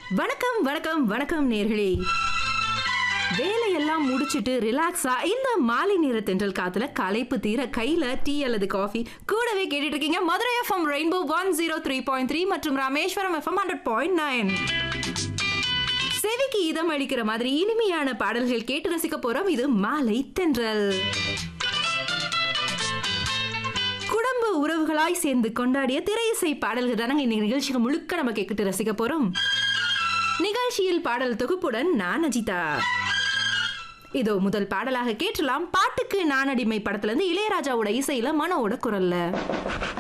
வணக்கம் வணக்கம் வணக்கம் நேர்களே வேலையெல்லாம் முடிச்சிட்டு ரிலாக்ஸா இந்த மாலை நேர தென்றல் காத்துல களைப்பு தீர கையில டீ அல்லது காஃபி கூடவே கேட்டுட்டு இருக்கீங்க Madurai FM rainbow one zero three point three மற்றும் Rameswaram FM hundred point nine செவிக்கு இதம் அளிக்கிற மாதிரி இனிமையான பாடல்கள் கேட்டு ரசிக்க போறோம் இது மாலை தென்றல் குடும்ப உறவுகளாய் சேர்ந்து கொண்டாடிய திரையிசை பாடல்கள் தானங்க இன்னைக்கு நிகழ்ச்சிக்கு முழுக்க நம்ம கேட்டுட்டு ரசிக்க போறோம் நிகழ்ச்சியில் பாடல் தொகுப்புடன் நான் அஜிதா இதோ முதல் பாடலாக கேட்டலாம் பாட்டுக்கு நான் அடிமை படத்துல இருந்து இளையராஜாவோட இசையில மனோட குரல்ல